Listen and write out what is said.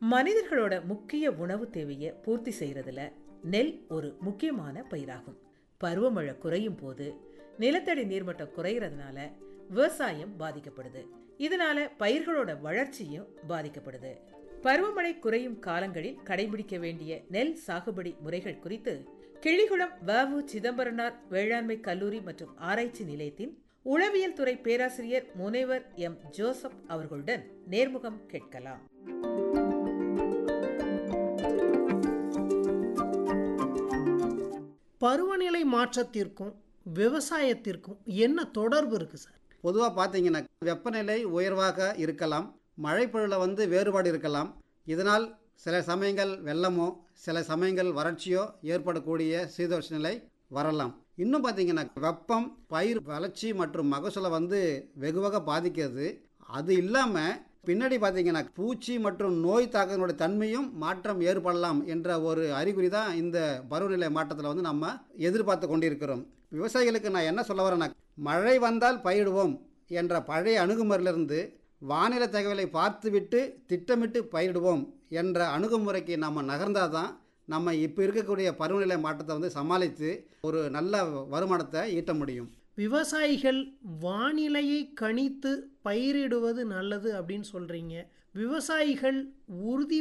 மனிதர்களோட முக்கிய உணவு தேவையை பூர்த்தி செய்யறதுல நெல் ஒரு முக்கியமான பயிராகும் பருவமழை குறையும் போது நிலத்தடி நீர்மட்டம் குறையறதுனால விவசாயம் பாதிக்கப்படுது இதனால பயிர்களோட வளர்ச்சியும் பாதிக்கப்படுது பருவமழை குறையும் காலங்களில் கடைபிடிக்க வேண்டிய நெல் சாகுபடி முறைகள் குறித்து கிள்ளிகுளம் வவு சிதம்பரனார் வேளாண்மை கல்லூரி மற்றும் ஆராய்ச்சி நிலையத்தின் உளவியல் துறை பேராசிரியர் முனைவர் எம் ஜோசப் அவர்களுடன் நேர்முகம் கேட்கலாம் பருவநிலை மாற்றத்திற்கும் விவசாயத்திற்கும் என்ன தொடர்பு இருக்குது சார் பொதுவாக பார்த்தீங்கன்னா வெப்பநிலை உயர்வாக இருக்கலாம் மழைப்பொழில் வந்து வேறுபாடு இருக்கலாம் இதனால் சில சமயங்கள் வெள்ளமோ சில சமயங்கள் வறட்சியோ ஏற்படக்கூடிய சீதோஷ நிலை வரலாம் இன்னும் பார்த்தீங்கன்னா வெப்பம் பயிர் வளர்ச்சி மற்றும் மகசூலை வந்து வெகுவாக பாதிக்கிறது அது இல்லாமல் பின்னாடி பார்த்தீங்கன்னா பூச்சி மற்றும் நோய் தாக்கத்தினுடைய தன்மையும் மாற்றம் ஏற்படலாம் என்ற ஒரு அறிகுறி தான் இந்த பருவநிலை மாற்றத்தில் வந்து நம்ம எதிர்பார்த்து கொண்டிருக்கிறோம் விவசாயிகளுக்கு நான் என்ன சொல்ல வரேன்னா மழை வந்தால் பயிரிடுவோம் என்ற பழைய அணுகுமுறையிலிருந்து வானிலை தகவலை பார்த்துவிட்டு திட்டமிட்டு பயிரிடுவோம் என்ற அணுகுமுறைக்கு நம்ம நகர்ந்தால் தான் நம்ம இப்போ இருக்கக்கூடிய பருவநிலை மாற்றத்தை வந்து சமாளித்து ஒரு நல்ல வருமானத்தை ஈட்ட முடியும் விவசாயிகள் வானிலையை கணித்து பயிரிடுவது நல்லது அப்படின்னு சொல்கிறீங்க விவசாயிகள் உறுதி